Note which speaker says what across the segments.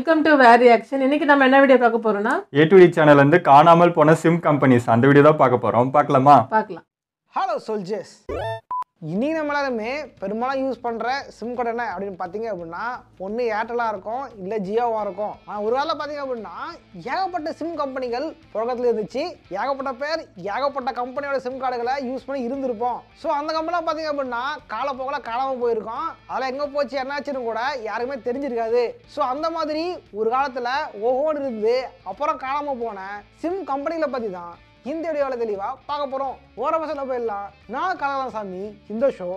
Speaker 1: Welcome to where reaction இன்னைக்கு நம்ம என்ன வீடியோ பார்க்க போறோம்னா
Speaker 2: ஏ டு டி சேனல் வந்து காணாமல் போன சிம் கம்பெனிஸ் அந்த வீடியோ தான் பார்க்க போறோம் பார்க்கலாமா
Speaker 1: பார்க்கலாம்
Speaker 3: ஹலோ சோல்ஜர்ஸ் இனி நம்ம எல்லாருமே பெரும்பாலும் யூஸ் பண்ணுற சிம் கார்டு என்ன அப்படின்னு பார்த்தீங்க அப்படின்னா ஒன்று ஏர்டெல்லாக இருக்கும் இல்லை ஜியோவாக இருக்கும் ஆனால் ஒரு வேளை பார்த்தீங்க அப்படின்னா ஏகப்பட்ட சிம் கம்பெனிகள் புழக்கத்தில் இருந்துச்சு ஏகப்பட்ட பேர் ஏகப்பட்ட கம்பெனியோட சிம் கார்டுகளை யூஸ் பண்ணி இருந்திருப்போம் ஸோ அந்த கம்பெனிலாம் பார்த்தீங்க அப்படின்னா காலப்போக்கில் காணாமல் போயிருக்கோம் அதெல்லாம் எங்கே போச்சு என்னாச்சுன்னு கூட யாருக்குமே தெரிஞ்சிருக்காது ஸோ அந்த மாதிரி ஒரு காலத்தில் ஒவ்வொன்று இருந்து அப்புறம் காணாமல் போன சிம் கம்பெனிகளை பற்றி தான் இந்த வீடியோவில் தெளிவா பார்க்க போறோம் ஓர பசங்க போயிடலாம் நான் கலகலாம் சாமி இந்த ஷோ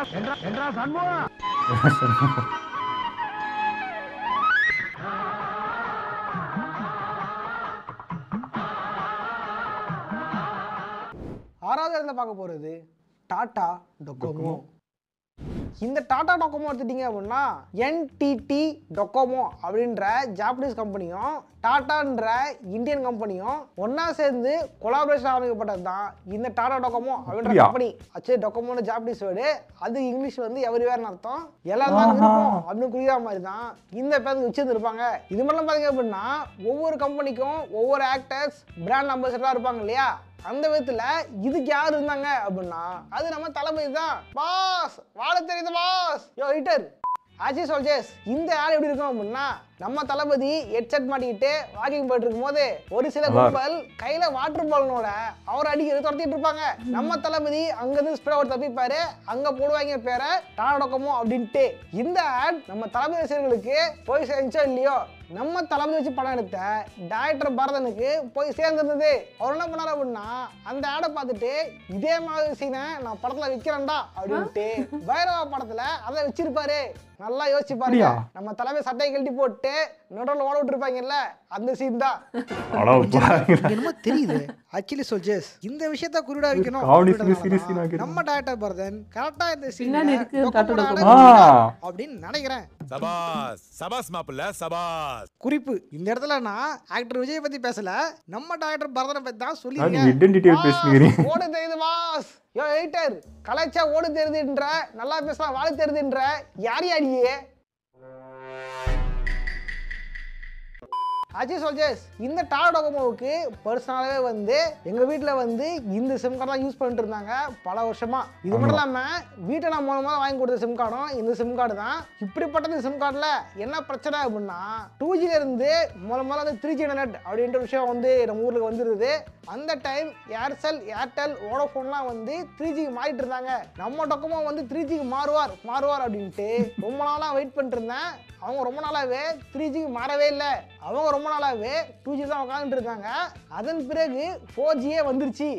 Speaker 3: ஆறாவது இடத்துல பார்க்க போறது டாடா டொக்கோமோ இந்த டாடா டொக்கோமோ எடுத்துட்டீங்க அப்படின்னா என்டிடி டொக்கோமோ அப்படின்ற ஜாப்பனீஸ் கம்பெனியும் டாட்டான்ற இந்தியன் கம்பெனியும் ஒண்ணா சேர்ந்து கொலாபரேஷன் ஆரம்பிக்கப்பட்டது தான் இந்த டாடா டொக்கோமோ அப்படின்ற
Speaker 2: அப்படியா?
Speaker 3: கம்பெனி அச்சே டொக்கோமோன்னு ஜாப்பனீஸ் வேர்டு அது இங்கிலீஷ் வந்து எவரிவேர்னு அர்த்தம் எல்லாம் தான் இருக்கும் அப்படின்னு குறிக்கிற மாதிரி தான் இந்த பேருக்கு வச்சிருந்துருப்பாங்க இது மட்டும் பார்த்தீங்க அப்படின்னா ஒவ்வொரு கம்பெனிக்கும் ஒவ்வொரு ஆக்டர்ஸ் பிராண்ட் அம்பாசிடராக இருப்பாங்க இல்லையா அந்த விதத்துல இதுக்கு யார் இருந்தாங்க அப்படின்னா அது நம்ம தளபதி தான் பாஸ் வாழ தெரியுது பாஸ் யோ ஹிட்டர் ஆச்சி சோல்ஜர்ஸ் இந்த ஆள் எப்படி இருக்கும் அப்படின்னா நம்ம தளபதி ஹெட்செட் மாட்டிக்கிட்டு வாக்கிங் போயிட்டு இருக்கும்போது ஒரு சில
Speaker 2: நல்லா
Speaker 3: கும்பல் கையில வாட்டர் பாலனோட அவர் அடிக்கிறது துரத்திட்டு இருப்பாங்க நம்ம தளபதி அங்கிருந்து ஸ்ப்ரே ஒரு தப்பிப்பாரு அங்க போடுவாங்க பேரை டாடொக்கமோ அப்படின்ட்டு இந்த ஆட் நம்ம தளபதி ரசிகர்களுக்கு போய் சேர்ந்துச்சோ இல்லையோ நம்ம தளபதி வச்சு படம் எடுத்த டைரக்டர் பரதனுக்கு போய் சேர்ந்திருந்தது அவர் என்ன பண்ணாரு அப்படின்னா அந்த ஆடை பார்த்துட்டு இதே மாதிரி சீனை நான் படத்துல வைக்கிறேன்டா அப்படின்ட்டு பைரவா படத்துல அதை வச்சிருப்பாரு நல்லா யோசிச்சு பாருங்க
Speaker 2: அப்படியா?
Speaker 3: நம்ம தலைமை சட்டையை கழட்டி போட்டு நடுவில் ஓட விட்டுருப்பாங்கல்ல அந்த சீன் தான்
Speaker 2: அட பாருங்க.
Speaker 4: என்னமோ தெரியுது ஆக்சுவலி சோல்ஜர்ஸ் இந்த விஷயத்த குறிடா வைக்கணும்
Speaker 2: comedy
Speaker 4: அப்படின்றதுனால
Speaker 2: series scene
Speaker 4: தான்
Speaker 2: ஆக்கிருக்காங்க.
Speaker 4: நம்ம டைரக்டர் பரதன் கரெக்டா இந்த
Speaker 1: பின்னாடி
Speaker 4: சீன்
Speaker 1: இருக்கு டாட்டா
Speaker 2: ஆ
Speaker 4: அப்படின்னு நினைக்கிறேன்
Speaker 5: சபாஸ் சபாஸ் மாப்பிள்ள சபாஸ்
Speaker 4: குறிப்பு இந்த இடத்துல நான் ஆக்டர் விஜய் பத்தி பேசல நம்ம டைரக்டர் பரதனை பத்தி தான்
Speaker 2: நீங்க
Speaker 4: சொல்லியிருக்கேன்
Speaker 2: ஐடென்டிட்டி பேசுகிறீங்க
Speaker 3: ஓடு தெரியுது பாஸ் யோ எயிட்டர் கலைச்சா ஓடு தெரியுதுன்ற நல்லா பேசலாம் வாழ தெரியுதுன்ற யார் யாரியே அஜய் சோல்ஜர்ஸ் இந்த டாடா டோகோமோவுக்கு பர்சனலாகவே வந்து எங்கள் வீட்டில் வந்து இந்த சிம் கார்டு தான் யூஸ் பண்ணிட்டு இருந்தாங்க பல வருஷமா இது மட்டும் இல்லாமல் வீட்டை நான் மூலமாக வாங்கி கொடுத்த சிம் கார்டும் இந்த சிம் கார்டு தான் இப்படிப்பட்ட இந்த சிம் கார்டில் என்ன பிரச்சனை அப்படின்னா டூ இருந்து முதல்ல முதல்ல வந்து த்ரீ ஜி இன்டர்நெட் அப்படின்ற விஷயம் வந்து நம்ம ஊருக்கு வந்துருது அந்த டைம் ஏர்செல் ஏர்டெல் வோடோஃபோன்லாம் வந்து த்ரீ ஜிக்கு மாறிட்டு இருந்தாங்க நம்ம டொக்கமோ வந்து த்ரீ ஜிக்கு மாறுவார் மாறுவார் அப்படின்ட்டு ரொம்ப நாளாக வெயிட் பண்ணிட்டு இருந்தேன் அவங்க ரொம்ப நாளாகவே த்ரீ ஜிக்கு மாறவே இல்லை அவங்க ரொம்ப நாளாகவே டூ ஜி தான் உட்காந்துட்டு இருக்காங்க அதன் பிறகு ஃபோர் ஜியே வந்துருச்சு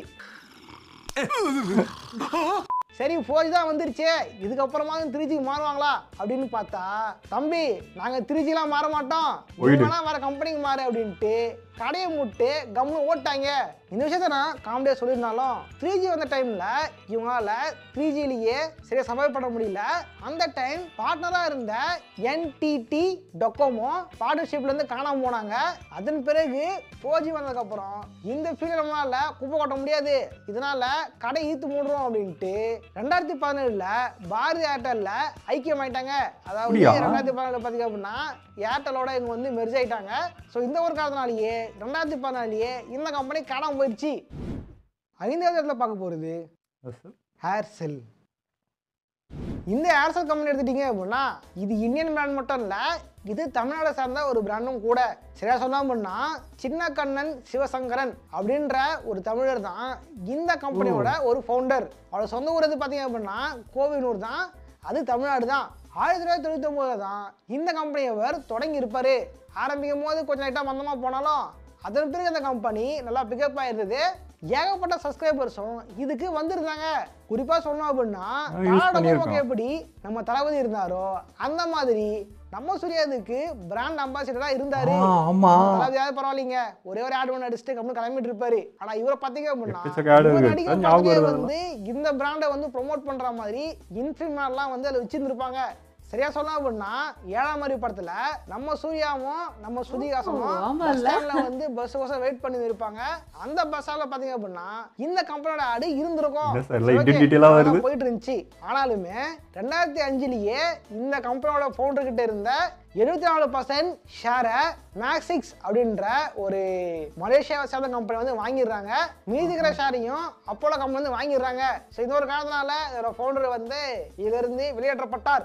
Speaker 3: சரி ஃபோர் தான் வந்துருச்சு இதுக்கப்புறமா த்ரீ ஜிக்கு மாறுவாங்களா அப்படின்னு பார்த்தா தம்பி நாங்கள் த்ரீ ஜிலாம் மாற மாட்டோம்
Speaker 2: போயிடு.
Speaker 3: வேணா வேற கம்பெனிக்கு மாறு அப்படின்ட்டு கடையை மூட்டு கம்னு ஓட்டாங்க இந்த விஷயத்த நான் காமெடியாக சொல்லியிருந்தாலும் த்ரீ ஜி வந்த டைமில் இவங்களால த்ரீ ஜிலேயே சரியாக சர்வை பண்ண முடியல அந்த டைம் பார்ட்னராக இருந்த என்டிடி டொக்கோமோ பார்ட்னர்ஷிப்லேருந்து காணாமல் போனாங்க அதன் பிறகு ஃபோர் ஜி வந்ததுக்கப்புறம் இந்த ஃபீல்டு நம்மளால குப்பை கொட்ட முடியாது இதனால கடை ஈத்து மூடுறோம் அப்படின்ட்டு ரெண்டாயிரத்தி பதினேழுல பாரதி ஏர்டெல்ல ஐக்கியமாயிட்டாங்க அதாவது
Speaker 2: அப்படியா?
Speaker 3: ரெண்டாயிரத்தி பதினேழு பார்த்தீங்க அப்படின்னா ஏர்டெலோட இவங்க வந்து மெர்ஜ் ஆயிட்டாங்க ஸோ இந்த ஒரு காரணத்தினாலேயே ரெண்டாயிரத்தி பதினாலேயே இந்த கம்பெனி காணாம போயிடுச்சு ஐந்தாவது இடத்துல பார்க்க போகிறது ஏர்செல் இந்த ஏர்செல் கம்பெனி எடுத்துட்டீங்க அப்படின்னா இது இந்தியன் பிராண்ட் மட்டும் இல்லை இது தமிழ்நாடை சார்ந்த ஒரு பிராண்டும் கூட சரியா சொன்னா அப்படின்னா சின்ன கண்ணன் சிவசங்கரன் அப்படின்ற ஒரு தமிழர் தான் இந்த கம்பெனியோட ஒரு ஃபவுண்டர் அவரோட சொந்த ஊர் எது பார்த்தீங்க அப்படின்னா கோவிலூர் தான் அது தமிழ்நாடு தான் ஆயிரத்தி தொள்ளாயிரத்தி தொண்ணூத்தி ஒன்பதுல தான் இந்த கம்பெனி அவர் தொடங்கி இருப்பாரு ஆரம்பிக்கும் போது கொஞ்சம் லைட்டாக மந்தமாக போனாலும் அதன் பிறகு அந்த கம்பெனி நல்லா பிக்கப் ஆயிருந்தது ஏகப்பட்ட சப்ஸ்கிரைபர்ஸும் இதுக்கு வந்திருந்தாங்க குறிப்பா சொன்னோம் அப்படின்னா
Speaker 2: ஆ, use
Speaker 3: டாடா
Speaker 2: பண்ணியிருக்கோம்.
Speaker 3: டோகோமோக்கு எப்படி நம்ம தளபதி இருந்தாரோ அந்த மாதிரி நம்ம சூர்யாதுக்கு பிராண்ட் அம்பாசிடரா இருந்தாரு
Speaker 2: ஆ, ஆமா.
Speaker 3: தளபதியாவது பரவாயில்லைங்க ஒரே ஒரு ஆட் ஒன்று அடிச்சுட்டு கம்மி கிளம்பிட்டு இருப்பாரு ஆனா இவரை பாத்தீங்க அப்படின்னா
Speaker 2: எக்கச்சக்க ad
Speaker 3: இவர்
Speaker 2: இருக்கு.
Speaker 3: நடிக்கிற
Speaker 2: அதான் ஞாபகம்
Speaker 3: படத்தையே
Speaker 2: வருது
Speaker 3: வந்து இந்த பிராண்டை வந்து ப்ரோமோட் பண்ற மாதிரி இன்ஃபில்மெல்லாம் வந்து அதில் வச்சிருந்துருப்பாங்க சரியா சொன்னா அப்படின்னா ஏழாம் அறிவு படத்துல நம்ம சூர்யாவும் நம்ம சுதிகாசமும்
Speaker 1: ஓ, ஆமால்ல.
Speaker 3: பஸ் ஸ்டாண்ட்ல வந்து பஸ் கோசம் வெயிட் பண்ணி இருப்பாங்க அந்த பஸ் ஸ்டாண்ட்ல பாத்தீங்க அப்படின்னா இந்த கம்பெனியோட ஆடு இருந்திருக்கும்
Speaker 2: என்ன சார், எல்லாம்
Speaker 3: சரி, okay.
Speaker 2: identity எல்லாம்
Speaker 3: அதெல்லாம்
Speaker 2: வருது.
Speaker 3: போயிட்டு இருந்துச்சு ஆனாலுமே ரெண்டாயிரத்தி அஞ்சுலயே இந்த கம்பெனியோட ஃபவுண்டர் கிட்ட இருந்த எழுபத்தி நாலு பர்சன்ட் ஷேரை மேக்ஸிக்ஸ் அப்படின்ற ஒரு மலேசியாவை சேர்ந்த கம்பெனி வந்து வாங்கிடுறாங்க மீதி இருக்கிற ஷேரையும் அப்போலோ கம்பெனி வந்து வாங்கிடுறாங்க ஸோ இந்த ஒரு காரணத்தினால இதோட ஃபவுண்டர் வந்து இதிலிருந்து வெளியேற்றப்பட்டார்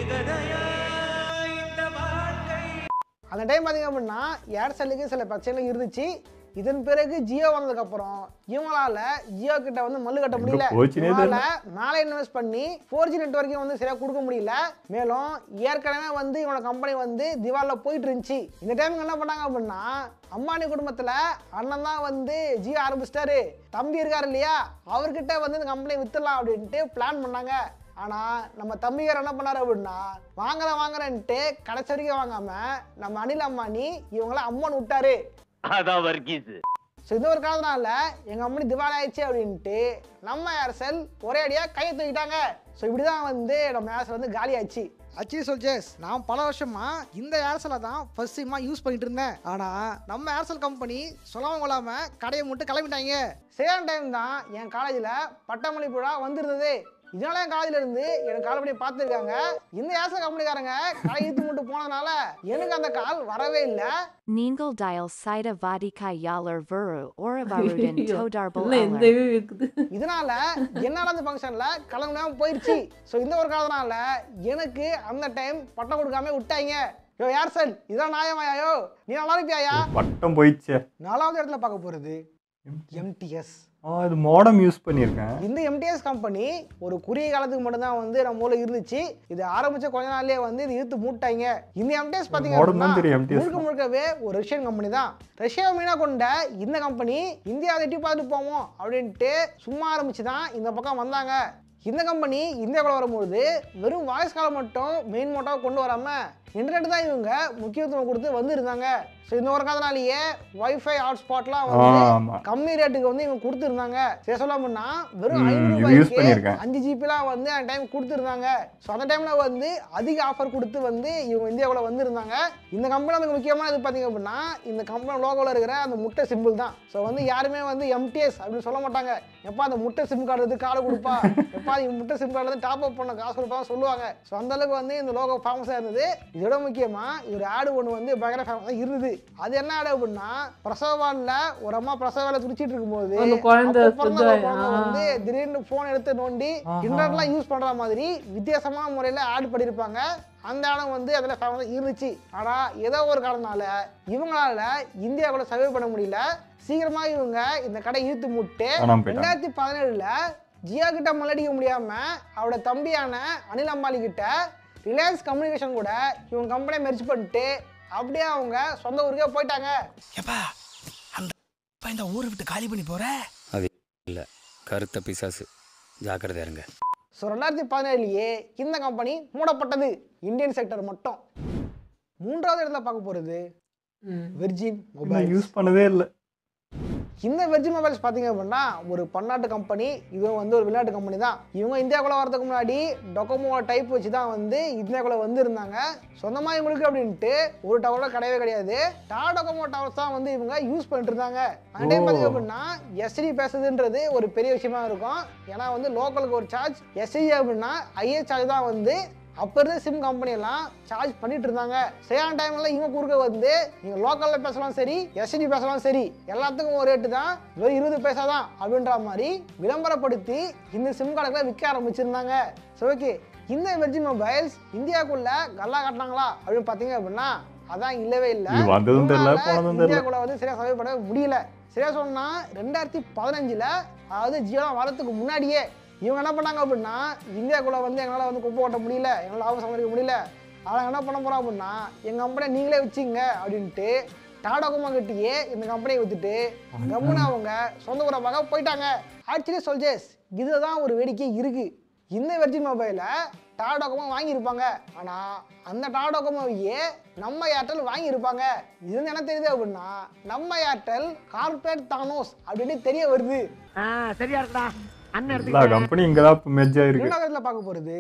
Speaker 3: அந்த டைம் பார்த்தீங்க அப்படின்னா ஏர்செல்லுக்கு சில பிரச்சனைகள் இருந்துச்சு இதன் பிறகு ஜியோ வந்ததுக்கப்புறம் இவங்களால ஜியோ கிட்ட வந்து மல்லு கட்ட முடியல
Speaker 2: போச்சுனே
Speaker 3: இவங்களால மேலே இன்வெஸ்ட் பண்ணி ஃபோர் ஜி நெட்ஒர்க்கையும் வந்து சரியாக கொடுக்க முடியல மேலும் ஏற்கனவே வந்து இவனோட கம்பெனி வந்து திவாலில் போயிட்டு இருந்துச்சு இந்த டைம் என்ன பண்ணாங்க அப்படின்னா அம்பானி குடும்பத்தில் அண்ணன் தான் வந்து ஜியோ ஆரம்பிச்சிட்டாரு தம்பி இருக்காரு இல்லையா அவர்கிட்ட வந்து இந்த கம்பெனி வித்துடலாம் அப்படின்ட்டு பிளான் பண்ணாங்க ஆனால் நம்ம தம்பிகார் என்ன பண்ணாரு அப்படின்னா வாங்குறேன் வாங்குறேன்ட்டு கடைசி வரைக்கும் வாங்காம நம்ம அனில் அம்பானி இவங்கள அம்மன் விட்டாரு
Speaker 6: அதான் வர்க்கீஸ்
Speaker 3: ஸோ இந்த ஒரு காரணத்தினால எங்கள் அம்மனி திவாலி ஆயிடுச்சு அப்படின்ட்டு நம்ம ஏர்செல் ஒரே அடியாக கையை தூக்கிட்டாங்க ஸோ இப்படி தான் வந்து நம்ம ஏர்செல் வந்து காலி ஆச்சு
Speaker 4: அச்சி சொல்ஜேஸ் நான் பல வருஷமா இந்த ஏர்செலை தான் ஃபர்ஸ்ட் சிம்மா யூஸ் பண்ணிட்டு இருந்தேன் ஆனால் நம்ம ஏர்செல் கம்பெனி சொல்லாம கொள்ளாம கடையை மட்டும் கிளம்பிட்டாங்க
Speaker 3: சேம் டைம் தான் என் காலேஜில் பட்டமளிப்பு விழா வந்திருந்தது இதனால என் காலேஜில் இருந்து எனக்கு கால் பண்ணி பார்த்துருக்காங்க இந்த ஏர்செல் கம்பெனிக்காரங்க கடை இழுத்து மட்டும் போனதுனால எனக்கு அந்த கால் வரவே இல்லை
Speaker 7: நீங்கள் dial Sida Vadika Yalar Vuru Oravarudin
Speaker 1: ஐயோ,
Speaker 7: Todarbal
Speaker 1: இல்ல இந்த
Speaker 7: Alar.
Speaker 3: E
Speaker 1: view இருக்குது
Speaker 3: இதனால என்னால் அந்த ஃபங்க்ஷனில் கிளம்பினாம போயிடுச்சு ஸோ இந்த ஒரு காரணத்தினால எனக்கு அந்த டைம் பட்டம் கொடுக்காம விட்டாங்க யோ ஏர்செல் இதான் நியாயமாயாயோ நீ நல்லா இருப்பியாயா
Speaker 2: பட்டம் போயிடுச்சே
Speaker 3: நாலாவது இடத்துல பார்க்க போகிறது எம்டிஎஸ்
Speaker 2: ஆ இது மாடம் யூஸ் பண்ணியிருக்கேன்
Speaker 3: இந்த எம்டிஎஸ் கம்பெனி ஒரு குறுகிய காலத்துக்கு மட்டும்தான் வந்து நம்ம ஊர்ல இருந்துச்சு இது ஆரம்பிச்ச கொஞ்ச நாள்லயே வந்து இது இழுத்து மூட்டாங்க இந்த எம்டிஎஸ் பாத்தீங்க
Speaker 2: modem
Speaker 3: அப்படின்னா
Speaker 2: தான் தெரியும் MTS
Speaker 3: முழுக்க முழுக்கவே ஒரு ரஷ்யன் கம்பெனி தான் ரஷ்யாவை மீனா கொண்ட இந்த கம்பெனி இந்தியாவை எட்டி பார்த்துட்டு போவோம் அப்படின்ட்டு சும்மா ஆரம்பிச்சு தான் இந்த பக்கம் வந்தாங்க இந்த கம்பெனி இந்தியாவுக்குள்ள வரும்போது வெறும் வாய்ஸ் கால் மட்டும் மெயின் மோட்டாவை கொண்டு வராம இன்டர்நெட் தான் இவங்க முக்கியத்துவம் கொடுத்து வந்திருந்தாங்க ஸோ இந்த ஒரு காரணத்தினாலேயே வைஃபை ஹாட்ஸ்பாட்லாம் வந்து
Speaker 2: ஆமா.
Speaker 3: கம்மி ரேட்டுக்கு வந்து இவங்க கொடுத்துருந்தாங்க சரி சொல்லணும்னா வெறும்
Speaker 2: ம்,
Speaker 3: ஐநூறு
Speaker 2: இது use
Speaker 3: ரூபாய்க்கு
Speaker 2: பண்ணியிருக்கேன்.
Speaker 3: அஞ்சு ஜிபிலாம் வந்து அந்த டைம் கொடுத்துருந்தாங்க ஸோ அந்த டைமில் வந்து அதிக ஆஃபர் கொடுத்து வந்து இவங்க இந்தியாவுக்குள்ள வந்திருந்தாங்க இந்த கம்பெனி வந்து முக்கியமான இது பார்த்தீங்க அப்படின்னா இந்த கம்பெனி லோகோவில் இருக்கிற அந்த முட்டை சிம்பிள் தான் ஸோ வந்து யாருமே வந்து எம்டிஎஸ் அப்படின்னு சொல்ல மாட்டாங்க எப்பா அந்த முட்டை சிம் கார்டு வந்து கார்டு கொடுப்பா எப்பா இந்த முட்டை சிம் கார்டு வந்து டாப் அப் பண்ண காசு கொடுப்பா சொல்லுவாங்க ஸோ அந்த அளவுக்கு வந்து இந்த லோகோ ஃபேமஸாக இருந்தது இதோட முக்கியமாக ஒரு ஆடு ஒன்று வந்து பயங்கர ஃபேமஸாக இருந்தது அது என்ன ஆடு அப்படின்னா பிரசவான்ல ஒரு அம்மா பிரசவ வேலை துடிச்சிட்டு இருக்கும்போது
Speaker 1: அந்த குழந்தை
Speaker 3: அப்போ பிறந்த
Speaker 1: சுத்தம்,
Speaker 3: குழந்தை
Speaker 1: ஆ.
Speaker 3: வந்து திடீர்னு ஃபோன் எடுத்து நோண்டி இன்டர்நெட்லாம் யூஸ் பண்ணுற மாதிரி வித்தியாசமான முறையில் ஆட் பண்ணியிருப்பாங்க அந்த இடம் வந்து அதில் ஃபேமஸாக இருந்துச்சு ஆனால் ஏதோ ஒரு காரணனால இவங்களால இந்தியாவுக்குள்ள சர்வே பண்ண முடியல சீக்கிரமா இவங்க இந்த கடை இழுத்து முட்டு
Speaker 2: காணாம போயிட்டாங்க.
Speaker 3: ரெண்டாயிரத்தி பதினேழுல ஜியா கிட்ட மல்லடிக்க முடியாம அவரோட தம்பியான அனில் அம்பானி கிட்ட ரிலையன்ஸ் கம்யூனிகேஷன் கூட இவங்க கம்பெனியை மெர்ஜ் பண்ணிட்டு அப்படியே அவங்க சொந்த ஊருக்கே போயிட்டாங்க
Speaker 8: ஏப்பா அந்த இந்த ஊரை விட்டு காலி பண்ணி போற
Speaker 9: இல்லை கருத்த பிசாசு ஜாக்கிரதையா இருங்க
Speaker 3: ஸோ ரெண்டாயிரத்தி பதினேழுலயே இந்த கம்பெனி மூடப்பட்டது இந்தியன் செக்டர் மட்டும் மூன்றாவது இடத்துல பார்க்க போகிறது
Speaker 1: ம்.
Speaker 3: வெர்ஜின்
Speaker 2: நான்
Speaker 3: மொபைல்
Speaker 2: யூஸ் பண்ணதே இல்லை
Speaker 3: இந்த வெர்ஜின் மொபைல்ஸ் பார்த்தீங்க அப்படின்னா ஒரு பன்னாட்டு கம்பெனி இவங்க வந்து ஒரு விளையாட்டு கம்பெனி தான் இவங்க இந்தியாவுக்குள்ள வரதுக்கு முன்னாடி டொக்கோமோ டைப் வச்சு தான் வந்து இந்தியாவுக்குள்ள வந்திருந்தாங்க சொந்தமாக இவங்களுக்கு அப்படின்ட்டு ஒரு டவரோட கிடையவே கிடையாது டா டொக்கோமோ டவர்ஸ் தான் வந்து இவங்க யூஸ் பண்ணிட்டு இருந்தாங்க அந்த டைம்
Speaker 2: ஓ.
Speaker 3: பார்த்தீங்க அப்படின்னா எஸ்டி பேசுதுன்றது ஒரு பெரிய விஷயமா இருக்கும் ஏன்னா வந்து லோக்கலுக்கு ஒரு சார்ஜ் எஸ்டி அப்படின்னா ஐஏ சார்ஜ் தான் வந்து அப்போ இருந்த சிம் கம்பெனி எல்லாம் சார்ஜ் பண்ணிட்டு இருந்தாங்க சரியான டைம்ல இவங்க குறுக்க வந்து நீங்க லோக்கல்ல பேசலாம் சரி எஸ்டி பேசலாம் சரி எல்லாத்துக்கும் ஒரு ரேட்டு தான் வெறும் இருபது பைசா தான் அப்படின்ற மாதிரி விளம்பரப்படுத்தி இந்த சிம் கார்டுகளை விற்க ஆரம்பிச்சிருந்தாங்க ஸோ ஓகே இந்த வெர்ஜின் மொபைல்ஸ் இந்தியாவுக்குள்ள கல்லா காட்டினாங்களா அப்படின்னு பார்த்தீங்க அப்படின்னா அதான் இல்லவே இல்லை
Speaker 2: இது வந்ததும் தெரியல,
Speaker 3: இவங்களால
Speaker 2: போனதும் தெரியல.
Speaker 3: இந்தியாவுக்குள்ள வந்து சரியா சர்வே பண்ண முடியல சரியா சொன்னா ரெண்டாயிரத்தி பதினஞ்சுல அதாவது ஜியோலாம் வரதுக்கு முன்னாடியே இவங்க என்ன பண்ணாங்க அப்படின்னா இந்தியாக்குள்ள வந்து எங்களால் வந்து குப்பை ஓட்ட முடியல எங்களால் லாபம் சம்பாதிக்க முடியல அதனால் என்ன பண்ண போறோம் அப்படின்னா எங்கள் கம்பெனியை நீங்களே வச்சுங்க அப்படின்ட்டு டாடா குமார்கிட்டயே இந்த கம்பெனியை வித்துட்டு கம்முன்னு அவங்க சொந்த ஊரை பார்க்க போயிட்டாங்க ஆக்சுவலி சொல்ஜேஸ் இதுதான் தான் ஒரு வேடிக்கை இருக்கு இந்த வெர்ஜின் மொபைலை டாடோகமா வாங்கியிருப்பாங்க ஆனால் அந்த டாடோகமாவையே நம்ம ஏர்டெல் வாங்கியிருப்பாங்க இது வந்து என்ன தெரியுது அப்படின்னா நம்ம ஏர்டெல் கார்பரேட் தானோஸ் அப்படின்னு தெரிய வருது
Speaker 6: சரியா இருக்கா அண்ணன்
Speaker 2: எல்லா கம்பெனி இங்கே தான் மெர்ஜ் ஆயிருக்கு
Speaker 3: இரண்டாவது இடத்துல பார்க்க போகிறது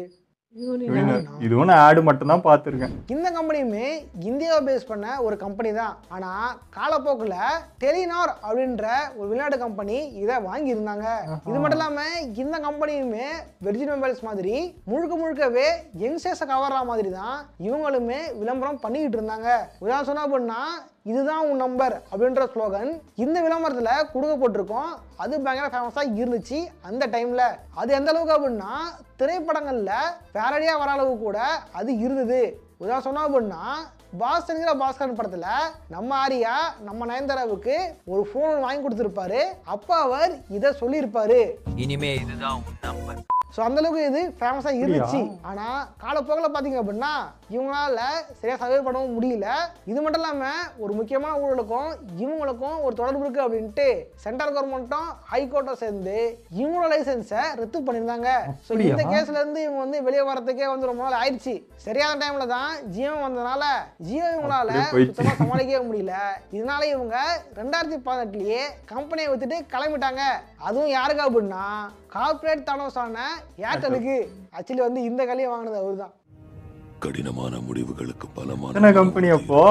Speaker 2: யூனியன் இதுவும் நான் ஆடு மட்டும் தான் பார்த்துருக்கேன்
Speaker 3: இந்த கம்பெனியுமே இந்தியாவை பேஸ் பண்ண ஒரு கம்பெனி தான் ஆனால் காலப்போக்கில் டெலினார் அப்படின்ற ஒரு வெளிநாட்டு கம்பெனி இதை வாங்கியிருந்தாங்க இது மட்டும் இல்லாமல் இந்த கம்பெனியுமே வெர்ஜின் மொபைல்ஸ் மாதிரி முழுக்க முழுக்கவே யங்ஸ்டர்ஸை கவர்ற மாதிரி தான் இவங்களுமே விளம்பரம் பண்ணிக்கிட்டு இருந்தாங்க உதாரணம் சொன்னா அப்படின்னா இதுதான் உன் நம்பர் அப்படின்ற ஸ்லோகன் இந்த விளம்பரத்தில் கொடுக்கப்பட்டிருக்கோம் அது பயங்கர ஃபேமஸாக இருந்துச்சு அந்த டைமில் அது எந்த அளவுக்கு அப்படின்னா திரைப்படங்களில் பேரடியாக வர அளவுக்கு கூட அது இருந்தது உதாரணம் சொன்னோம் அப்படின்னா பாஸ் என்கிற பாஸ்கரன் படத்தில் நம்ம ஆரியா நம்ம நயன்தாராவுக்கு ஒரு ஃபோன் வாங்கி கொடுத்துருப்பாரு அப்போ அவர் இதை சொல்லியிருப்பாரு
Speaker 8: இனிமே இதுதான் உன் நம்பர்
Speaker 3: ஸோ அந்த அளவுக்கு இது ஃபேமஸாக இருந்துச்சு ஆனால் காலப்போக்கில் பார்த்தீங்க அப்படின்னா இவங்களால சரியாக சர்வே பண்ணவும் முடியல இது மட்டும் இல்லாமல் ஒரு முக்கியமான ஊழலுக்கும் இவங்களுக்கும் ஒரு தொடர்பு இருக்குது அப்படின்ட்டு சென்ட்ரல் கவர்மெண்ட்டும் ஹைகோர்ட்டும் சேர்ந்து இவங்களோட லைசன்ஸை ரத்து பண்ணியிருந்தாங்க ஸோ இந்த கேஸ்ல இருந்து இவங்க வந்து வெளியே வரதுக்கே வந்து ரொம்ப நாள் ஆயிடுச்சு சரியான டைம்ல தான் ஜியோ வந்ததுனால ஜியோ இவங்களால
Speaker 2: அப்படியே போயிடுச்சு.
Speaker 3: சுத்தமாக சமாளிக்கவே முடியல இதனால இவங்க ரெண்டாயிரத்தி பதினெட்டுலயே கம்பெனியை வித்துட்டு கிளம்பிட்டாங்க அதுவும் யாருக்கு அப்படின்னா கார்ப்பரேட் தானோஸான ஏர்டெலுக்கு ஆக்சுவலி வந்து இந்த கலியை வாங்கினது அவர் தான்
Speaker 5: கடினமான முடிவுகளுக்கு பலமான
Speaker 2: எத்தனை கம்பெனி அப்போ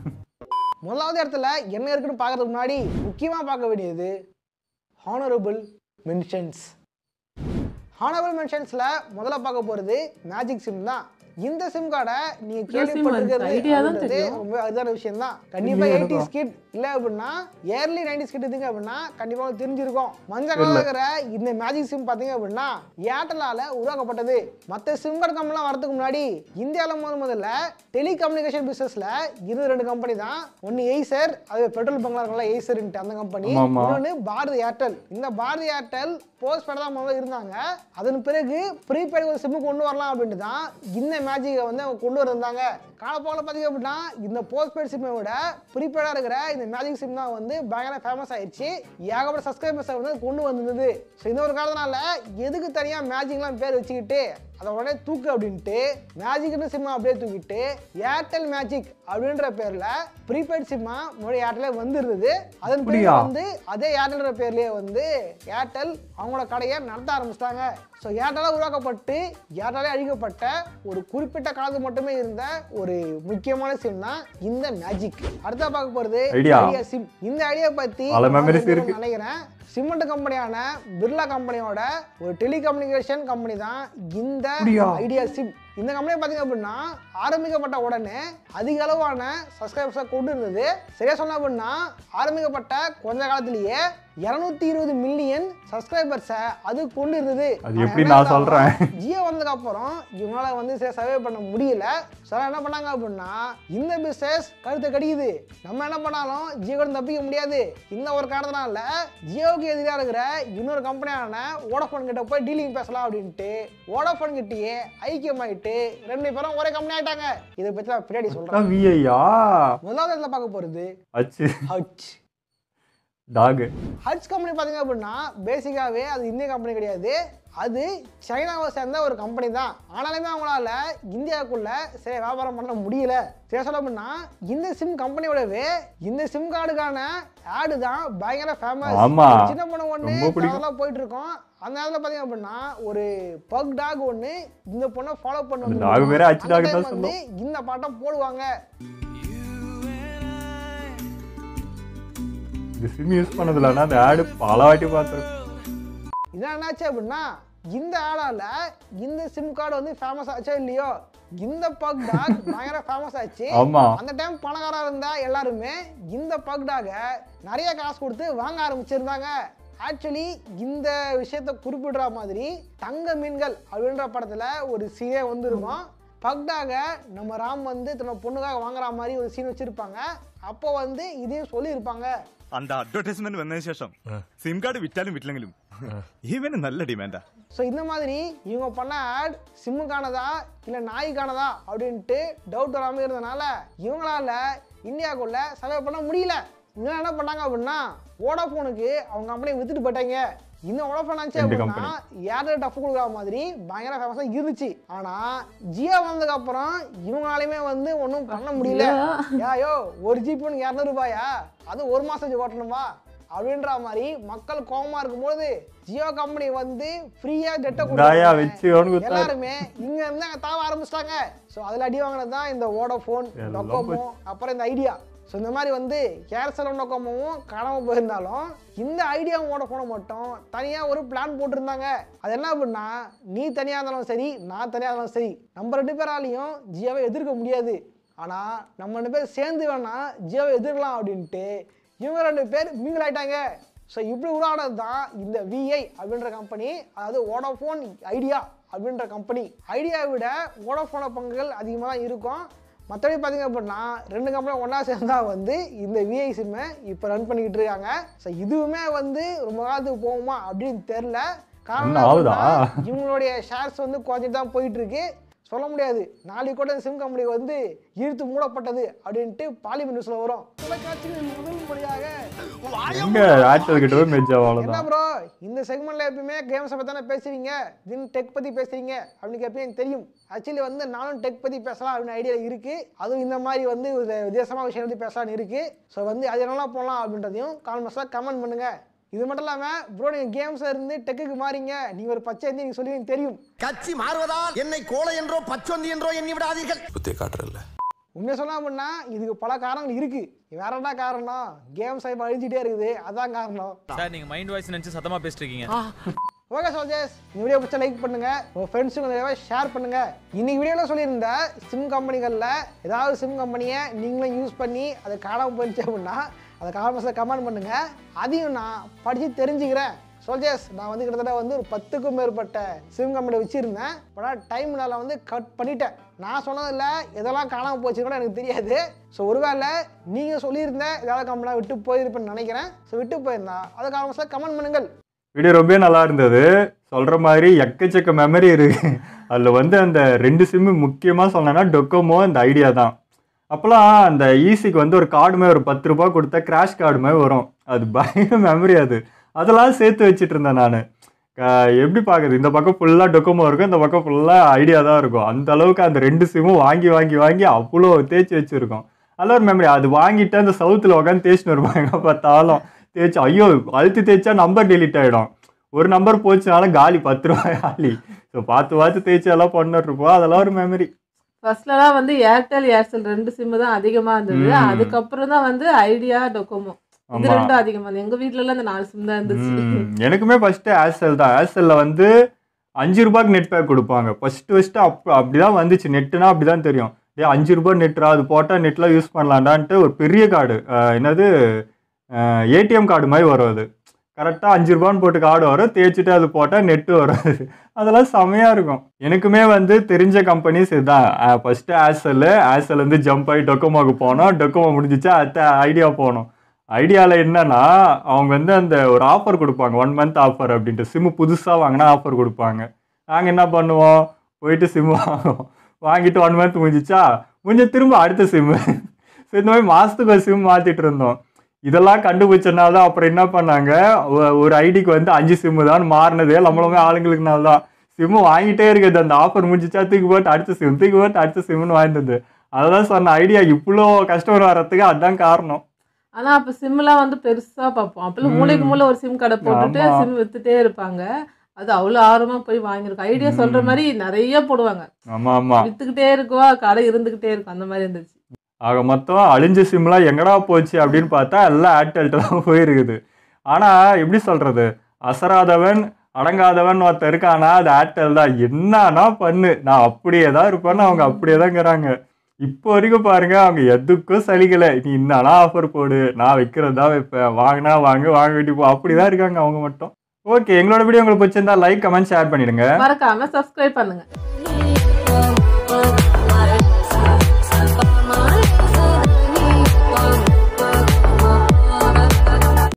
Speaker 3: முதலாவது இடத்துல என்ன இருக்குன்னு பார்க்கறதுக்கு முன்னாடி முக்கியமாக பார்க்க வேண்டியது ஹானரபிள் மென்ஷன்ஸ் ஹானரபிள் மென்ஷன்ஸில் முதல்ல பார்க்க போகிறது மேஜிக் சிம் தான் இந்த சிம் கார்டை நீங்கள்
Speaker 1: இந்த SIM
Speaker 3: கேள்விப்பட்டிருக்கிறது
Speaker 1: idea தான்
Speaker 3: அப்படின்றது
Speaker 1: தெரியும்.
Speaker 3: ரொம்ப அரிதான விஷயம் தான் கண்டிப்பாக எயிட்டி ஸ்கிட் இல்லை அப்படின்னா ஏர்லி நைன்டி ஸ்கிட் இருந்தீங்க அப்படின்னா கண்டிப்பாக உங்களுக்கு தெரிஞ்சிருக்கும் மஞ்சள் கலர் இருக்கிற இந்த மேஜிக் சிம் பார்த்தீங்க அப்படின்னா ஏர்டெல்லால உருவாக்கப்பட்டது மற்ற சிம் கார்டு கம்பெனிலாம் வரதுக்கு முன்னாடி இந்தியாவில் முதல் முதல்ல டெலிகம்யூனிகேஷன் பிசினஸ்ல இரு ரெண்டு கம்பெனி தான் ஒன்று எய்சர் அது பெட்ரோல் பங்களா இருக்கல எய்சர்ன்ட்டு அந்த கம்பெனி
Speaker 2: ஆமா, ஆமா.
Speaker 3: இன்னொன்று பாரதி ஏர்டெல் இந்த பாரதி ஏர்டெல் போஸ்ட் பேட் தான் முதல்ல இருந்தாங்க அதன் பிறகு ப்ரீபெய்டு ஒரு சிம்மு கொண்டு வரலாம் அப்படின்ட்டு தான் இந்த மேஜிக்கை வந்து அவங்க கொண்டு வந்திருந்தாங்க காலப்போக்கில் பார்த்தீங்க அப்படின்னா இந்த போஸ்ட் பெய்ட் சிம்மை விட ப்ரீபெய்டாக இருக்கிற இந்த மேஜிக் சிம் தான் வந்து பயங்கர ஃபேமஸ் ஆயிடுச்சு ஏகப்பட்ட சப்ஸ்கிரைபர்ஸை வந்து அது கொண்டு வந்திருந்தது ஸோ இந்த ஒரு காலத்தினால எதுக்கு தனியாக மேஜிக்லாம் பேர் வச்சுக்கிட்டு அதை உடனே தூக்கு அப்படின்ட்டு மேஜிக்னு சிம்மா அப்படியே தூக்கிட்டு ஏர்டெல் மேஜிக் அப்படின்ற பேர்ல ப்ரீபெய்ட் சிம்மா முன்னாடி ஏர்டெல்லே வந்திருந்தது அதன் பிறகு
Speaker 2: அப்படியா?
Speaker 3: வந்து அதே ஏர்டெல்ன்ற பேர்லயே வந்து ஏர்டெல் அவங்களோட கடையை நடத்த ஆரம்பிச்சிட்டாங்க ஸோ ஏர்டெல்லாக உருவாக்கப்பட்டு ஏர்டெல்லே அழிக்கப்பட்ட ஒரு குறிப்பிட்ட காலத்து மட்டுமே இருந்த ஒரு முக்கியமான சிம் தான் இந்த மேஜிக் அடுத்தா பார்க்க போறது
Speaker 2: Idea.
Speaker 3: ஐடியா சிம் இந்த ஐடியா பத்தி
Speaker 2: பல
Speaker 3: நான்
Speaker 2: memories
Speaker 3: வந்து
Speaker 2: இருக்கு.
Speaker 3: நினைக்கிறேன் சிமெண்ட் கம்பெனியான பிர்லா கம்பெனியோட ஒரு டெலிகம்யூனிகேஷன் கம்பெனி தான் இந்த
Speaker 2: அப்படியா?
Speaker 3: ஐடியா சிம் இந்த கம்பெனி பார்த்தீங்க அப்படின்னா ஆரம்பிக்கப்பட்ட உடனே அதிக அளவான சப்ஸ்கிரைபர்ஸை கொண்டு இருந்தது சரியா சொன்ன அப்படின்னா ஆரம்பிக்கப்பட்ட கொஞ்ச காலத்திலேயே இரநூத்தி இருபது மில்லியன் சப்ஸ்கிரைபர்ஸை அது கொண்டு இருந்தது
Speaker 2: அது
Speaker 3: ஆனா
Speaker 2: எப்படி
Speaker 3: என்ன
Speaker 2: நான்
Speaker 3: ஆகுதுன்னா,
Speaker 2: சொல்றேன்?
Speaker 3: ஜியோ வந்ததுக்கு அப்புறம் இவங்களால வந்து சர்வே பண்ண முடியல சார் என்ன பண்ணாங்க அப்படின்னா இந்த பிசினஸ் கழுத்தை கடிக்குது நம்ம என்ன பண்ணாலும் ஜியோ கூட தப்பிக்க முடியாது இந்த ஒரு காரணத்தினால ஜியோவுக்கு எதிராக இருக்கிற இன்னொரு கம்பெனியான வோடஃபோன் கிட்ட போய் டீலிங் பேசலாம் அப்படின்ட்டு வோடஃபோன் கிட்டயே ஐக்கியமாயிட்டு ரெண்டு பேரும் ஒரே கம்பெனி ஆயிட்டாங்க இதை பத்தி நான் பின்னாடி சொல்றேன்
Speaker 2: விஐயா
Speaker 3: முதலாவது இடத்துல பார்க்க போறது
Speaker 2: அச்சு
Speaker 3: ஹச்
Speaker 2: டாக்
Speaker 3: ஹட்ஸ் கம்பெனி பார்த்தீங்க அப்படின்னா பேசிக்காகவே அது இந்திய கம்பெனி கிடையாது அது சைனாவை சேர்ந்த ஒரு கம்பெனி தான் ஆனாலுமே அவங்களால இந்தியாவுக்குள்ள சரி வியாபாரம் பண்ண முடியல சரி சொல்ல அப்படின்னா இந்த சிம் கம்பெனியோடவே இந்த சிம் கார்டுக்கான ஆடு தான் பயங்கர ஃபேமஸ்
Speaker 2: ஆமா.
Speaker 3: சின்ன பொண்ணு ஒன்று
Speaker 2: ரொம்ப பிடிக்கும்.
Speaker 3: அதெல்லாம் போயிட்டு இருக்கோம் அந்த நேரத்தில் பார்த்தீங்க அப்படின்னா ஒரு பக் டாக் ஒன்று இந்த பொண்ணை ஃபாலோ பண்ண
Speaker 2: அந்த dog பேரே அச்சு dog தான்
Speaker 3: வந்து இந்த பாட்டம் போடுவாங்க
Speaker 2: இந்த சிம் யூஸ் பண்ணதில்லைன்னா அந்த ஆடு பல வாட்டி பார்த்துருக்கேன்
Speaker 3: இதான் என்னாச்சு அப்படின்னா இந்த ஆளால இந்த சிம் கார்டு வந்து ஃபேமஸ் ஆச்சோ இல்லையோ இந்த பக் டாக் பயங்கர ஃபேமஸ் ஆச்சு
Speaker 2: ஆமா
Speaker 3: அந்த டைம் பணக்காரா இருந்தா எல்லாருமே இந்த பக் டாகை நிறைய காசு கொடுத்து வாங்க ஆரம்பிச்சிருந்தாங்க ஆக்சுவலி இந்த விஷயத்த குறிப்பிடுற மாதிரி தங்க மீன்கள் அப்படின்ற படத்துல ஒரு சீனே வந்துருக்கும் பக்டாக நம்ம ராம் வந்து தன்னோட பொண்ணுக்காக வாங்குற மாதிரி ஒரு சீன் வச்சிருப்பாங்க அப்போ வந்து இதையும் சொல்லியிருப்பாங்க
Speaker 6: அந்த அட்வர்டைஸ்மெண்ட் வந்தതിന് ശേഷം സിം കാർഡ് വിറ്റാലും വിറ്റില്ലെങ്കിലും ഇവന് നല്ല ഡിമാൻഡാ
Speaker 3: ஸோ இந்த மாதிரி இவங்க பண்ண ஆட் சிம்முக்கானதா இல்லை நாய்க்கானதா அப்படின்ட்டு டவுட் வராமல் இருந்தனால இவங்களால இந்தியாவுக்குள்ள சர்வே பண்ண முடியல இவங்க என்ன பண்ணாங்க அப்படின்னா வோடாஃபோனுக்கு அவங்க கம்பெனியை வித்துட்டு போயிட்டாங்க இந்த வோடாஃபோன் ஆச்சு
Speaker 2: ரெண்டு
Speaker 3: அப்படின்னா ஏர்டெல் டஃப் கொடுக்குற மாதிரி பயங்கர ஃபேமஸாக இருந்துச்சு ஆனால் ஜியோ வந்ததுக்கு அப்புறம் இவங்களாலையுமே வந்து ஒன்றும் பண்ண முடியல யாயோ ஒரு ஜிபி உனக்கு இரநூறுபாயா அது ஒரு மாதம் ஓட்டணுமா அப்படின்ற மாதிரி மக்கள் கோபமா இருக்கும்போது ஜியோ கம்பெனி வந்து ஃப்ரீயா டெட்டை
Speaker 2: தாயா வச்சு அவனுக்கு குத்தாரு.
Speaker 3: எல்லாருமே இங்க இருந்து அங்க தாவ ஆரம்பிச்சிட்டாங்க ஸோ அதில் அடி வாங்கினது தான் இந்த வோடோஃபோன்
Speaker 2: எல்லாம்
Speaker 3: டொக்கோமோ அப்புறம் இந்த ஐடியா ஸோ இந்த மாதிரி வந்து ஏர்செல் டொக்கோமோவும் காணாமல் போயிருந்தாலும் இந்த ஐடியா வோடோஃபோனை மட்டும் தனியாக ஒரு பிளான் போட்டிருந்தாங்க அது என்ன அப்படின்னா நீ தனியாக இருந்தாலும் சரி நான் தனியாக இருந்தாலும் சரி நம்ம ரெண்டு பேராலையும் ஜியோவை எதிர்க்க முடியாது ஆனால் நம்ம ரெண்டு பேர் சேர்ந்து வேணா ஜியோவை எதிர்க்கலாம் அப்படின்ட்டு இவங்க ரெண்டு பேர் மிங்கிள் ஆயிட்டாங்க ஸோ இப்படி உருவானது தான் இந்த விஐ அப்படின்ற கம்பெனி அதாவது வோடாஃபோன் ஐடியா அப்படின்ற கம்பெனி ஐடியாவை விட வோடாஃபோன பங்குகள் அதிகமாக தான் இருக்கும் மற்றபடி பார்த்தீங்க அப்படின்னா ரெண்டு கம்பெனி ஒன்றா சேர்ந்தா வந்து இந்த விஐ சிம்மை இப்போ ரன் பண்ணிக்கிட்டு இருக்காங்க ஸோ இதுவுமே வந்து ரொம்ப காலத்துக்கு போகுமா அப்படின்னு தெரில காரணம்
Speaker 2: என்ன ஆகுதா?
Speaker 3: அப்படின்னா, இவங்களுடைய ஷேர்ஸ் வந்து குறைஞ்சிட்டு தான் போயிட்டு இருக்கு சொல்ல முடியாது நாளைக்கு கூட சிம் கம்பெனி வந்து இழுத்து மூடப்பட்டது அப்படின்ட்டு பாலிமர் நியூஸ்ல வரும் தொலைக்காட்சிகளில் முதல் முறையாக
Speaker 2: எங்க ஏர்டெல் கிட்ட போய் மெஜ்
Speaker 3: என்ன
Speaker 2: அவ்வளோதான்
Speaker 3: ப்ரோ இந்த செக்மெண்ட்ல எப்பயுமே கேம்ஸ் பத்தி தானே பேசுவீங்க தின் டெக் பத்தி பேசுறீங்க அப்படின்னு எப்பயும் எனக்கு தெரியும் ஆக்சுவலி வந்து நானும் டெக் பத்தி பேசலாம் அப்படின்னு ஐடியா இருக்கு அதுவும் இந்த மாதிரி வந்து ஒரு வித்தியாசமான விஷயம் பத்தி பேசலாம்னு இருக்கு ஸோ வந்து அது என்னெல்லாம் போகலாம் அப்படின்றதையும் கான்வர்ஸாக கமெண்ட் பண்ணுங்க இது மட்டும் இல்லாமல் ப்ரோ நீங்கள் கேம்ஸில் இருந்து டெக்குக்கு மாறிங்க நீங்கள் ஒரு பச்சை இருந்து நீங்கள் சொல்லி தெரியும்
Speaker 8: கட்சி மாறுவதால் என்னை கோலை என்றோ பச்சொந்தி என்றோ எண்ணி விடாதீர்கள்
Speaker 5: புத்திய காட்டுறல்ல
Speaker 3: உண்மையை சொல்லலாம் அப்படின்னா இதுக்கு பல காரணங்கள் இருக்கு வேற என்ன காரணம் கேம் சைப் அழிஞ்சிட்டே இருக்குது அதான் காரணம்
Speaker 10: சார் நீங்க மைண்ட் வாய்ஸ் நினைச்சு சத்தமா பேசிட்டு இருக்கீங்க
Speaker 3: ஓகே சோல்ஜர்ஸ் இந்த வீடியோ பிடிச்சா லைக் பண்ணுங்க உங்க ஃப்ரெண்ட்ஸுக்கு நிறைய ஷேர் பண்ணுங்க இன்னைக்கு வீடியோவில் சொல்லியிருந்த சிம் கம்பெனிகளில் ஏதாவது சிம் கம்பெனியை நீங்களும் யூஸ் பண்ணி அது காணாமல் போயிடுச்சு அப்படின்னா அதை காமெண்ட்ஸில் கமெண்ட் பண்ணுங்க அதையும் நான் படித்து தெரிஞ்சுக்கிறேன் சோல்ஜர்ஸ் நான் வந்து கிட்டத்தட்ட வந்து ஒரு பத்துக்கும் மேற்பட்ட சிம் கம்பெனி வச்சுருந்தேன் ஆனால் டைம்னால வந்து கட் பண்ணிட்டேன் நான் சொன்னதில்ல எதெல்லாம் காணாமல் போச்சுன்னு கூட எனக்கு தெரியாது ஸோ ஒருவேளை நீங்கள் சொல்லியிருந்த ஏதாவது கம்பெனியாக விட்டு போயிருப்பேன்னு நினைக்கிறேன் ஸோ விட்டு போயிருந்தா அதை காமெண்ட்ஸில் கமெண்ட் பண்ணுங்கள்
Speaker 2: வீடியோ ரொம்ப நல்லா இருந்தது சொல்ற மாதிரி எக்கச்சக்க மெமரி இருக்கு அதுல வந்து அந்த ரெண்டு சிம்மு முக்கியமா சொல்லணும்னா டொக்கோமோ இந்த ஐடியா தான் அப்போலாம் அந்த ஈசிக்கு வந்து ஒரு கார்டு மாதிரி ஒரு பத்து ரூபாய் கொடுத்தா கிராஷ் கார்டு மாதிரி வரும் அது பயங்கர மெமரி அது அதெல்லாம் சேர்த்து வச்சுட்டு இருந்தேன் நான் எப்படி பார்க்குறது இந்த பக்கம் ஃபுல்லாக டொக்கோமோ இருக்கும் இந்த பக்கம் ஃபுல்லாக ஐடியா தான் இருக்கும் அந்த அளவுக்கு அந்த ரெண்டு சிம்மும் வாங்கி வாங்கி வாங்கி அவ்வளோ தேய்ச்சி வச்சுருக்கோம் நல்ல ஒரு மெமரி அது வாங்கிட்டு அந்த சவுத்தில் உட்காந்து தேய்ச்சின்னு வருவாங்க எங்கே பார்த்தாலும் தேய்ச்சி ஐயோ அழுத்தி தேய்ச்சா நம்பர் டெலீட் ஆகிடும் ஒரு நம்பர் போச்சுனால காலி பத்து ரூபாய் காலி ஸோ பார்த்து பார்த்து தேய்ச்சி எல்லாம் பண்ணிட்டு இருப்போம் அதெல்லாம் ஒரு மெமரி
Speaker 1: ஃபர்ஸ்ட்லலாம் வந்து ஏர்டெல் ஏர்செல் ரெண்டு சிம்மு தான் அதிகமா இருந்தது
Speaker 2: ம்.
Speaker 1: அதுக்கப்புறம் தான் வந்து ஐடியா டொக்கோமோ இது
Speaker 2: ஆமா.
Speaker 1: ரெண்டும் அதிகமா இருந்தது எங்க வீட்ல எல்லாம் இந்த நாலு சிம் தான் இருந்துச்சு
Speaker 2: ம், எனக்குமே ஃபர்ஸ்ட் ஏர்செல் தான் ஏர்செல்ல வந்து அஞ்சு ரூபாய்க்கு நெட் பேக் கொடுப்பாங்க ஃபர்ஸ்ட் ஃபர்ஸ்ட் அப் அப்படிதான் வந்துச்சு நெட்டுனா அப்படிதான் தெரியும் ஏ அஞ்சு ரூபாய் நெட்ரா அது போட்டால் நெட்லாம் யூஸ் பண்ணலான்டான்ட்டு ஒரு பெரிய கார்டு என்னது ஏடிஎம் கார்டு மாதிரி வரும் அது கரெக்டாக அஞ்சு ரூபான்னு போட்டு கார்டு வரும் தேய்ச்சிட்டு அது போட்டால் நெட்டு வரும் அதெல்லாம் செமையாக இருக்கும் எனக்குமே வந்து தெரிஞ்ச கம்பெனிஸ் இதுதான் ஃபஸ்ட்டு ஏர்செல்லு ஏர்செல் வந்து ஜம்ப் ஆகி டொக்கோமோக்கு போனோம் டொக்கோமோ முடிஞ்சிச்சா அடுத்த ஐடியா போனோம் ஐடியாவில் என்னன்னா அவங்க வந்து அந்த ஒரு ஆஃபர் கொடுப்பாங்க ஒன் மந்த் ஆஃபர் அப்படின்ட்டு சிம்மு புதுசாக வாங்கினா ஆஃபர் கொடுப்பாங்க நாங்கள் என்ன பண்ணுவோம் போயிட்டு சிம்மு வாங்குவோம் வாங்கிட்டு ஒன் மந்த் முடிஞ்சிச்சா முடிஞ்ச திரும்ப அடுத்த சிம்மு ஸோ இந்த மாதிரி மாதத்துக்கு ஒரு சிம் மாற்றிட்டு இருந்தோம் இதெல்லாம் கண்டுபிடிச்சனால தான் அப்புறம் என்ன பண்ணாங்க ஒ- ஒரு ஐடிக்கு வந்து அஞ்சு சிம்மு தான் மாறினதே நம்மளுமே ஆளுங்களுக்குனால தான் சிம்மு வாங்கிட்டே இருக்குது அந்த ஆஃபர் முடிஞ்சிச்சா தூக்கி போட்டு அடுத்த சிம் தூக்கி போட்டு அடுத்த சிம்னு வாங்கினது அதெல்லாம் சொன்ன ஐடியா இவ்வளோ கஸ்டமர் வர்றதுக்கு அதுதான் காரணம்
Speaker 1: ஆனா அப்ப சிம்லாம் வந்து பெருசா பார்ப்போம் அப்பெல்லாம்
Speaker 2: ம்.
Speaker 1: மூளைக்கு மூளை ஒரு சிம் கடை போட்டுட்டு
Speaker 2: ஆமா.
Speaker 1: சிம் வித்துட்டே இருப்பாங்க அது அவ்வளவு ஆர்வமா போய் வாங்கியிருக்கோம் ஐடியா சொல்ற
Speaker 2: ம்.
Speaker 1: மாதிரி நிறைய போடுவாங்க
Speaker 2: ஆமாம் ஆமாம்
Speaker 1: வித்துக்கிட்டே இருக்குவா கடை இருந்துகிட்டே இருக்கும் அந்த மாதிரி இருந்துச்சு
Speaker 2: ஆக மொத்தம் அழிஞ்ச சிம்லாம் எங்கடா போச்சு அப்படின்னு பார்த்தா எல்லாம் ஏர்டெல்ட்ட தான் போயிருக்குது ஆனால் எப்படி சொல்கிறது அசராதவன் அடங்காதவன் ஒருத்தன் இருக்கானா அது ஏர்டெல் தான் என்னன்னா பண்ணு நான் அப்படியே தான் இருப்பேன்னு அவங்க அப்படியே தான் இருக்கிறாங்க இப்போ வரைக்கும் பாருங்க அவங்க எதுக்கும் சலிக்கலை நீ என்னன்னா ஆஃபர் போடு நான் வைக்கிறது தான் வைப்பேன் வாங்கினா வாங்க வாங்க வேண்டி போ அப்படி தான் இருக்காங்க அவங்க மட்டும் ஓகே எங்களோட வீடியோ உங்களுக்கு பிடிச்சிருந்தா லைக் கமெண்ட் ஷேர் பண்ணிடுங்க
Speaker 1: மறக்காம சப்ஸ்கிரைப் பண்ணுங்க